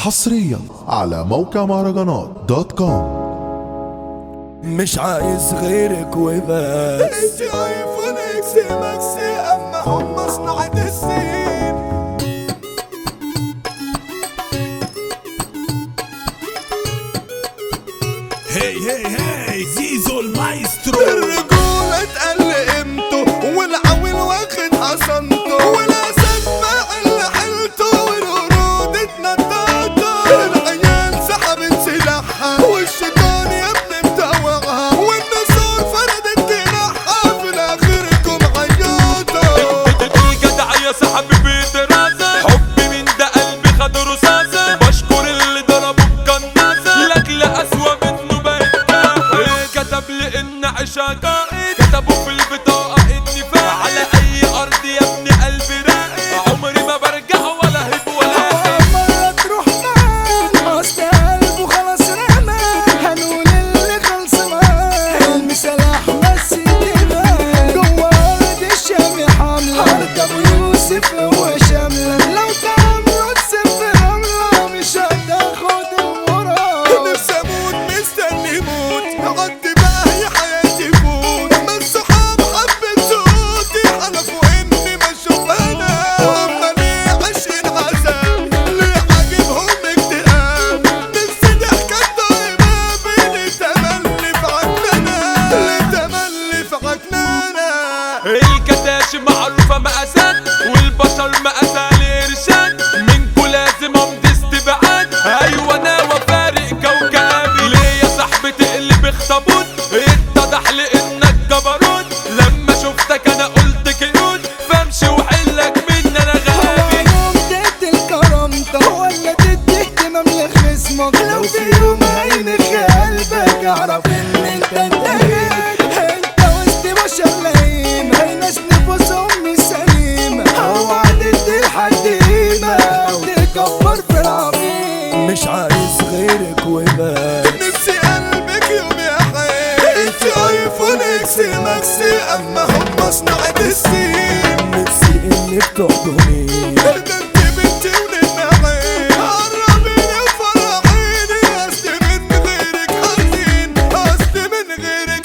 حصريا على موقع مهرجانات دوت كوم مش عايز غيرك وبس انت ايفون اكس ماكس اما هم صناعة السين هي هي هي زيزو المايسترو الرجولة اتقل قيمته والعويل واخد حصنته والاسد فاعل حيلته والقرود اتنططه العيال سحبت سلاحها والشيطان يا ابني متوعها والنسور فردت جناحها في الاخركم عياطه الجدع يا صاحبي بدراسة حبي من ده قلبي خد رصاصة بشكر اللي ضربه بقناصة لاجل أسوأ منه بقيت كتب لي إن عيشها قائد كتبوا في البطاقة إني فاعل على أي أرض يا ابني قلبي راقد عمري ما برجع ولا هب ولا هب مرة تروح معاه اصل قلبه خلاص رمى هنقول اللي خلص معاه المثال احمد سيدنا جوه ارض الشام حاملة ارض ابو يوسف هو شاملة لو تعمروا تسف رملة مش هتاخد المراد نفسي اموت مستني موت عدي بقى هي حياتي فوت ما الصحاب حبت صوتي حلفوا اني ما اشوف انا هما ليه عايشين عذاب ليه عاجبهم اكتئاب نفسي ضحكة طيبة بين تملي في عكنانة ليه تملي في عكنانة الكتاش معروفة مقاسات والبشر مقاسة الإرشاد منكو لازم أمضي استبعاد أيوة أنا وفارق كوكبي ليه يا صاحبي تقلب اخطبوط اتضح لي إنك جبروت لما شفتك أنا قلت كيوت فامشي وحلك من أنا غبي يوم تدي كرامتك ولا تدي اهتمام لخصمك لو في يوم هينخ قلبك اعرف ان انت انتهيت انت وسط بشر لئيم هي ناس نفوسهم مش سليمة اوعى تدي لحد قيمة او تكبر في العظيم مش عايز غيرك وبس نفسي قلبك يوم يا حي انت ايفون اكس ماكس اما هم صناعة السين نفسي انك تحضني ده انت بنتي وننعي قربيني وفرحيني اصل من غيرك حزين اصل من غيرك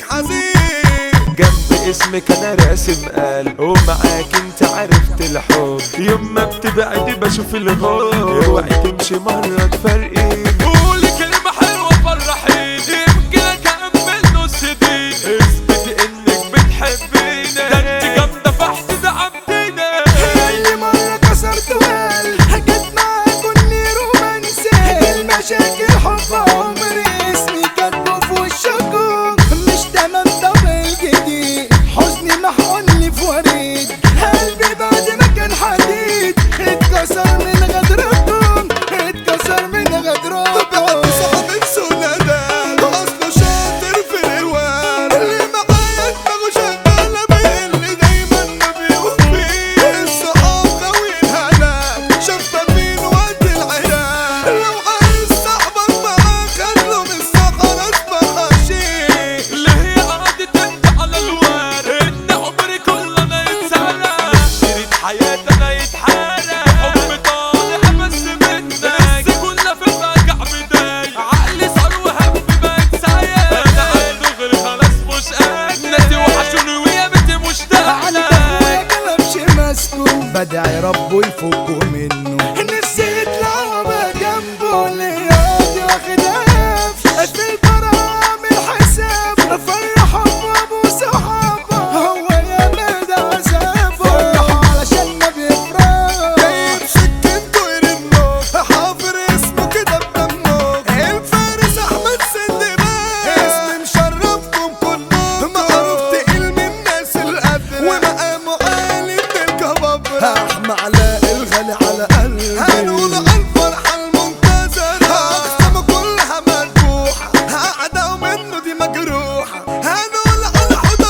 حزين جنب اسمك انا راسم قلب ومعاك انت عرفت الحب يوم ما بتبعدي بشوف الغاب اوعي تمشي مرة تفرقيني قولي كلمة حلوة فرحيني يمكن اكمل نص دي اثبتي انك بتحبيني ده انت جامدة فاحسد عبدينا كل مرة كسرت وال حكيت معاك كل رومانسي المشاكل حب عمري اسمي كاتبه في وشكم مش تمام طب الجديد حزني محقني في وريد قلبي بعد ما كان حديد اتكسر من غدركم اتكسر من بعد غدركم صاحب السندان اصله شاطر في الروان اللي معايا دماغه شغالة بيقل دايما ما بيوفي الصحاب غاويين هلاك شفافين وقت العراق لو عايز صاحبك معاك خلوا من الصحراء اسمها شيء اللي هي قعدت انت على الوار ان عمري كله انا يتسرق شريط حياتي انا يتحرق حب طالع بس منك بس كنا في الرجع بداية عقلي صار وهم بقت سايق انا عيل دغري خلاص مش قادر ناسي وحشوني ويا بنتي مشتاق على ابويا كلبش ماسكه بدعي ربه يفكه منه نفسي يطلع وابقى جنبه ليادي واخد قفش في الفرح عامل حساب فرح ابو صحابه هو يا مدى عذابه فرحوا علشان ما بيفرح جايب سكنته يرنه حافر اسمه كده بدمه الفارس احمد سندباد اسم مشرفكم كلكم معروف تقيل من الناس القدر ومقامه عالي من الكبابرة احمى علاء الغالي على قلبي هنقول على الفرحة المنتظرة اقسامه كلها مذبوحة قاعدة منه دي مجروحة هنقول على حوض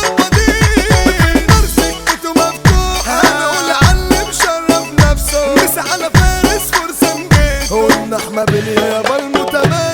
البديع النار سكته مفتوحة هنقول على اللي مشرف نفسه مش على فارس فرسان جيت قلنا احمى باليابا المتميز